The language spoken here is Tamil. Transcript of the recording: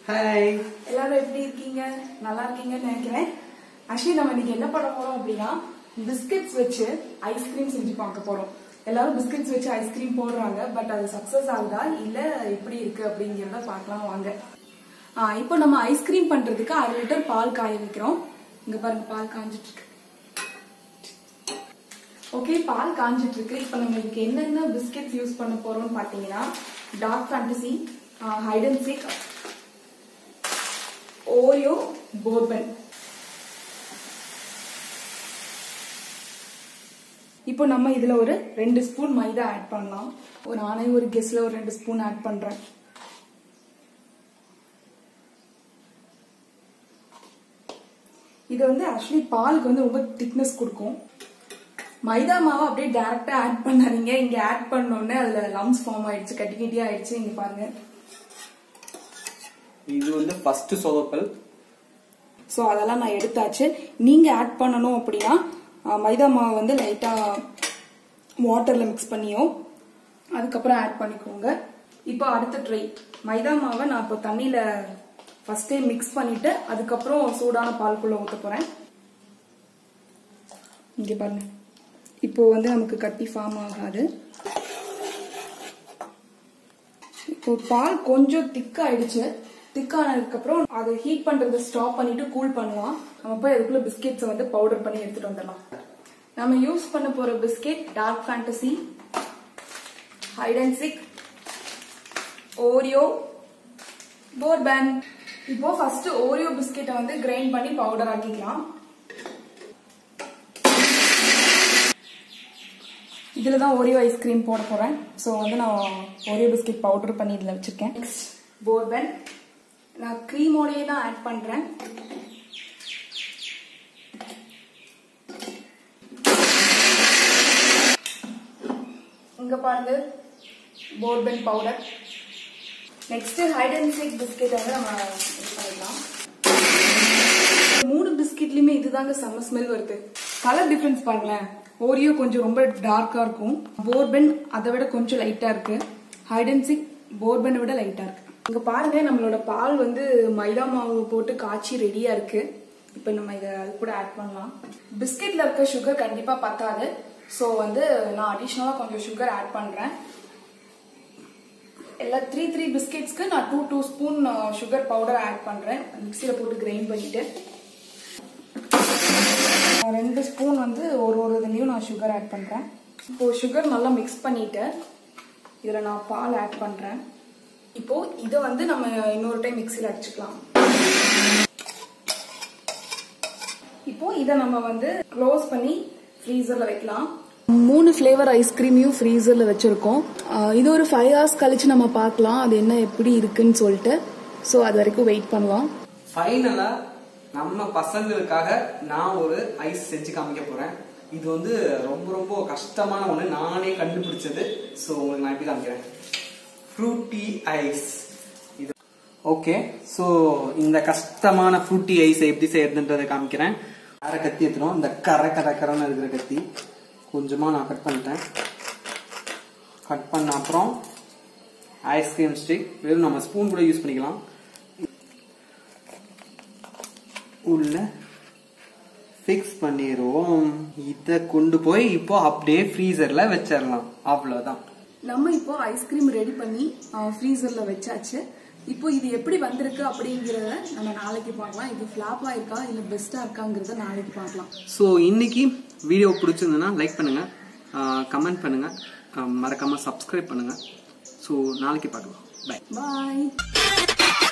ஹாய் எல்லாரும் எப்படி இருக்கீங்க நல்லா இருக்கீங்கன்னு நினைக்கிறேன் ஆக்சுவலி நம்ம இன்னைக்கு என்ன பண்ண போறோம் அப்படின்னா பிஸ்கெட்ஸ் வச்சு ஐஸ்கிரீம் செஞ்சு பார்க்க போறோம் எல்லாரும் பிஸ்கெட்ஸ் வச்சு ஐஸ்கிரீம் போடுறாங்க பட் அது சக்சஸ் ஆகுதா இல்ல எப்படி இருக்கு அப்படிங்கறத பார்க்கலாம் வாங்க ஆ, இப்போ நம்ம ஐஸ்கிரீம் பண்றதுக்கு அரை லிட்டர் பால் காய வைக்கிறோம் இங்க பாருங்க பால் காஞ்சிட்டு இருக்கு ஓகே பால் காஞ்சிட்டு இருக்கு இப்போ நம்ம இதுக்கு என்னென்ன பிஸ்கெட்ஸ் யூஸ் பண்ண போறோம்னு பாத்தீங்கன்னா dark fantasy hide and seek Oreo bourbon இப்போ நம்ம இதுல ஒரு ரெண்டு ஸ்பூன் மைதா ஆட் பண்ணலாம் ஒரு நானே ஒரு கெஸ்ல ஒரு ரெண்டு ஸ்பூன் ஆட் பண்றேன் இது வந்து ஆக்சுவலி பாலுக்கு வந்து ரொம்ப திக்னஸ் கொடுக்கும் மைதா மாவை அப்படியே டைரக்டா ஆட் பண்ணாதீங்க இங்க ஆட் பண்ணோடனே அதுல லம்ஸ் ஃபார்ம் ஆயிடுச்சு கட்டி கட்டியா ஆயிடுச்சு இங்க பாருங்க இது வந்து ஃபர்ஸ்ட் சொதப்பல் ஸோ அதெல்லாம் நான் எடுத்தாச்சு நீங்க ஆட் பண்ணணும் அப்படின்னா அஹ், மைதா மாவை வந்து லைட்டா வாட்டர்ல மிக்ஸ் பண்ணியோ அதுக்கப்புறம் ஆட் பண்ணிக்கோங்க இப்போ அடுத்த ட்ரை மைதா மாவை நான் இப்போ தண்ணியில ஃபர்ஸ்டே மிக்ஸ் பண்ணிட்டு அதுக்கப்புறம் சூடான பால்குள்ள ஊத்த போறேன் இங்க பாருங்க இப்போ வந்து நமக்கு கட்டி ஃபார்ம் ஆகாது இப்போ பால் கொஞ்சம் திக் ஆயிடுச்சு திக் ஆனதுக்கு அப்புறம் அதை ஹீட் பண்றதை ஸ்டாப் பண்ணிட்டு கூல் பண்ணலாம் நம்ம போய் அதுக்குள்ள பிஸ்கெட்ஸை வந்து பவுடர் பண்ணி எடுத்துட்டு வந்துடலாம் நம்ம யூஸ் பண்ண போற biscuit dark fantasy hide and seek Oreo bourbon இப்போ ஃபர்ஸ்ட் ஓரியோ பிஸ்கெட்டை வந்து கிரைண்ட் பண்ணி பவுடர் ஆக்கிக்கலாம் இதுல தான் ஓரியோ ஐஸ்கிரீம் போட போறேன் ஸோ வந்து நான் ஓரியோ பிஸ்கெட் பவுடர் பண்ணி இதுல வச்சிருக்கேன் நெக்ஸ்ட் போர்பன் நான் க்ரீமோடயே தான் ஆட் பண்றேன் இங்க பாருங்க bourbon powder next hide and seek biscuit வந்து நம்ம இது பண்ணிடலாம் மூணு பிஸ்கெட்லயுமே இதுதாங்க செம்ம ஸ்மெல் வருது கலர் டிஃபரன்ஸ் பாருங்களேன் ஓரியோ கொஞ்சம் ரொம்ப டார்க்கா இருக்கும் போர்பன் அதை விட கொஞ்சம் லைட்டா இருக்கு ஹைட் அண்ட் சிக் போர்பனை விட லைட்டா இருக்கு இங்க பாருங்க நம்மளோட பால் வந்து மைதா மாவு போட்டு காய்ச்சி ரெடியா இருக்கு இப்போ நம்ம இதை அது கூட ஆட் பண்ணலாம் பிஸ்கெட்ல இருக்க சுகர் கண்டிப்பா பத்தாது ஸோ வந்து நான் அடிஷ்னலா கொஞ்சம் சுகர் ஆட் பண்றேன் எல்லா த்ரீ த்ரீ பிஸ்கெட்ஸ்க்கு நான் two two spoon sugar powder add பண்றேன் மிக்சியில் போட்டு கிரைண்ட் பண்ணிட்டு ரெண்டு ஸ்பூன் வந்து ஒரு ஒரு இதுலயும் நான் சுகர் ஆட் பண்றேன் இப்போ சுகர் நல்லா மிக்ஸ் பண்ணிட்டு இதுல நான் பால் ஆட் பண்றேன் இப்போ இதை வந்து நம்ம இன்னொரு டைம் மிக்சியில் அடிச்சுக்கலாம் இப்போ இதை நம்ம வந்து க்ளோஸ் பண்ணி ஃப்ரீசர்ல வைக்கலாம் மூணு ஃப்ளேவர் ஐஸ்கிரீமையும் ஃப்ரீசர்ல வச்சிருக்கோம் ஆஹ் இது ஒரு ஃபைவ் ஹவர்ஸ் கழிச்சு நம்ம பார்க்கலாம் அது என்ன எப்படி இருக்குன்னு சொல்லிட்டு ஸோ அது வரைக்கும் வெயிட் பண்ணலாம் ஃபைனலா நம்ம பசங்களுக்காக நான் ஒரு ஐஸ் செஞ்சு காமிக்க போறேன் இது வந்து ரொம்ப ரொம்ப கஷ்டமான ஒண்ணு நானே கண்டுபிடிச்சது ஸோ உங்களுக்கு நான் எப்படி காமிக்கிறேன் ஃப்ரூட்டி ஐஸ் இது ஓகே ஸோ இந்த கஷ்டமான ஃப்ரூட்டி ஐஸ் எப்படி செய்யறதுன்றதை காமிக்கிறேன் வேற கத்தி எடுத்துரும் இந்த கரை கரை கரைன்னு இருக்கிற கத்தி கொஞ்சமா நான் கட் பண்ணிட்டேன் கட் பண்ண அப்புறம் ஐஸ்கிரீம் ஸ்டிக் வெறும் நம்ம ஸ்பூன் கூட யூஸ் பண்ணிக்கலாம் உள்ள ஃபிக்ஸ் பண்ணிடுவோம் இதை கொண்டு போய் இப்போ அப்படியே ஃப்ரீசர்ல வச்சிடலாம் அவ்வளவுதான் நம்ம இப்போ ஐஸ்கிரீம் ரெடி பண்ணி ஃப்ரீசர்ல வச்சாச்சு இப்போ இது எப்படி வந்திருக்கு அப்படிங்கறத நம்ம நாளைக்கு பார்க்கலாம் இது ஃபிளாப்பா இருக்கா இல்ல பெஸ்டா இருக்காங்கிறத நாளைக்கு பார்க்கலாம் ஸோ இன்னைக்கு வீடியோ பிடிச்சிருந்ததுன்னா லைக் பண்ணுங்க கமெண்ட் பண்ணுங்க ஆஹ் மறக்காம சப்ஸ்கிரைப் பண்ணுங்க ஸோ நாளைக்கு பார்க்கலாம் பை பாய்